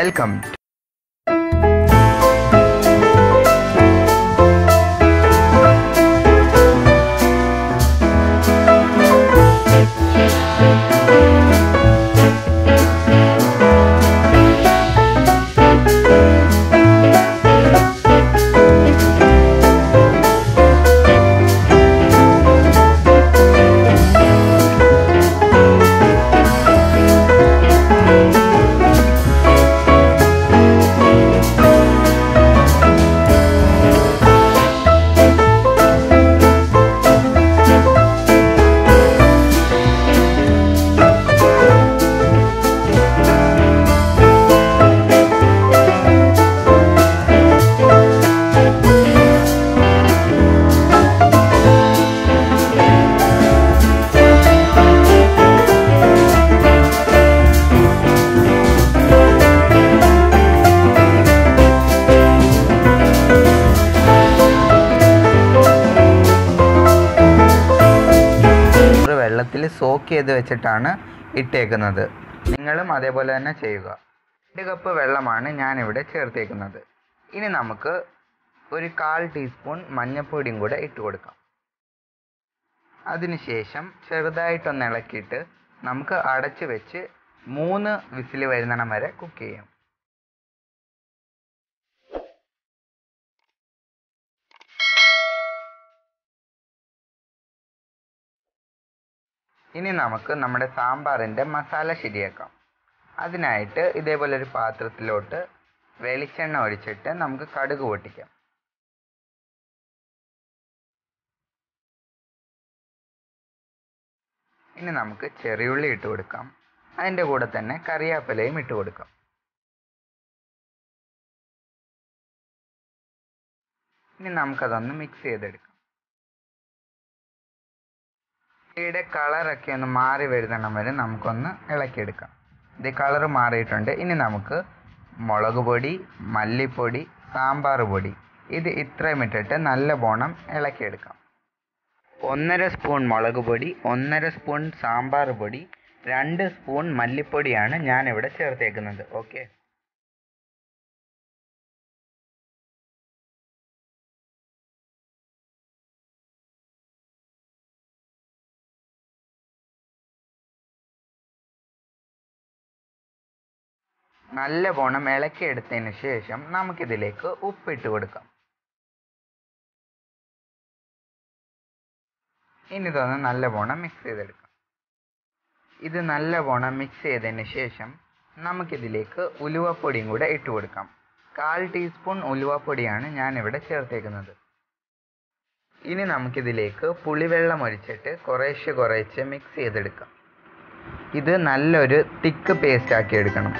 welcome ഒരു വെള്ളത്തിൽ soak ചെയ്ത് വെച്ചിട്ടാണ് ഇട്ടേക്കുന്നത് നിങ്ങളും അതേപോലെ തന്നെ ചെയ്യുക രണ്ട് കപ്പ് വെള്ളമാണ് ഞാനിവിടെ ചേർത്തേക്കുന്നത് ഇനി നമുക്ക് ഒരു കാൽ ടീസ്പൂൺ മഞ്ഞൾപ്പൊടിയും കൂടെ ഇട്ട് കൊടുക്കാം അതിനുശേഷം ചെറുതായിട്ടൊന്ന് ഇളക്കിയിട്ട് നമുക്ക് അടച്ച് വെച്ച് മൂന്ന് വിസിൽ വരുന്നിടം വരെ കുക്ക് ചെയ്യാം ഇനി നമുക്ക് നമ്മുടെ സാമ്പാറിൻ്റെ മസാല ശരിയാക്കാം അതിനായിട്ട് ഇതേപോലെ ഒരു പാത്രത്തിലോട്ട് വെളിച്ചെണ്ണ ഒഴിച്ചിട്ട് നമുക്ക് കടുക് പൊട്ടിക്കാം ഇനി നമുക്ക് ചെറിയുള്ളി ഇട്ട് കൊടുക്കാം അതിൻ്റെ കൂടെ തന്നെ കറിവേപ്പിലയും ഇട്ട് കൊടുക്കാം ഇനി നമുക്കതൊന്ന് മിക്സ് ചെയ്തെടുക്കാം ഉള്ളിയുടെ കളറൊക്കെ ഒന്ന് മാറി വരുന്നിടം വരെ നമുക്കൊന്ന് ഇളക്കിയെടുക്കാം ഇത് കളർ മാറിയിട്ടുണ്ട് ഇനി നമുക്ക് മുളക് പൊടി മല്ലിപ്പൊടി സാമ്പാർ പൊടി ഇത് ഇത്രയും ഇട്ടിട്ട് നല്ല പോണം ഇളക്കിയെടുക്കാം ഒന്നര സ്പൂൺ മുളക് പൊടി ഒന്നര സ്പൂൺ സാമ്പാർ പൊടി രണ്ട് സ്പൂൺ മല്ലിപ്പൊടിയാണ് ഞാനിവിടെ ചേർത്തേക്കുന്നത് ഓക്കെ നല്ല പോണം ഇളക്കിയെടുത്തതിന് ശേഷം നമുക്കിതിലേക്ക് ഉപ്പിട്ട് കൊടുക്കാം ഇനി ഇതൊന്ന് നല്ല പോണം മിക്സ് ചെയ്തെടുക്കാം ഇത് നല്ല പോണം മിക്സ് ചെയ്തതിന് ശേഷം നമുക്കിതിലേക്ക് ഉലുവപ്പൊടിയും കൂടെ ഇട്ട് കൊടുക്കാം കാൽ ടീസ്പൂൺ ഉലുവപ്പൊടിയാണ് ഞാനിവിടെ ചേർത്തേക്കുന്നത് ഇനി നമുക്കിതിലേക്ക് പുളിവെള്ളം ഒഴിച്ചിട്ട് കുറേശ്ശെ കുറേശ്ശെ മിക്സ് ചെയ്തെടുക്കാം ഇത് നല്ലൊരു തിക്ക് പേസ്റ്റ് ആക്കി എടുക്കണം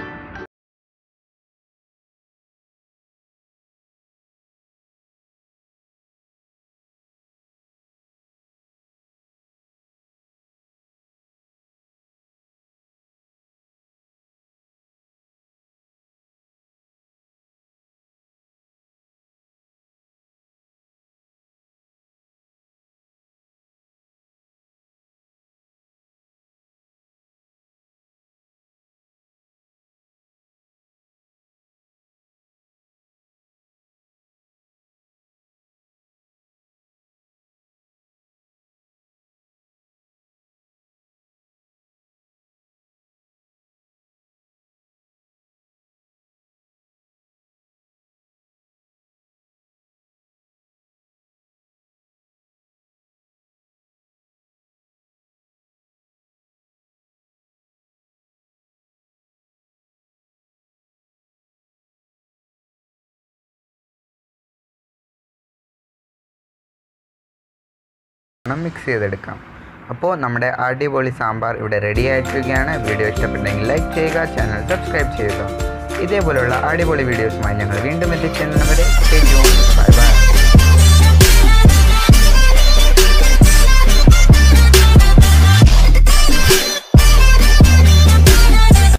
മിക്സ് ചെയ്തെടുക്കാം അപ്പോൾ നമ്മുടെ അടിപൊളി സാമ്പാർ ഇവിടെ റെഡി ആയിട്ടിരിക്കുകയാണ് വീഡിയോ ഇഷ്ടപ്പെട്ടെങ്കിൽ ലൈക്ക് ചെയ്യുക ചാനൽ സബ്സ്ക്രൈബ് ചെയ്യുക ഇതേപോലുള്ള അടിപൊളി വീഡിയോസുമായി ഞങ്ങൾ വീണ്ടും എത്തിച്ചേരുന്നവരെ ബൈ ബൈ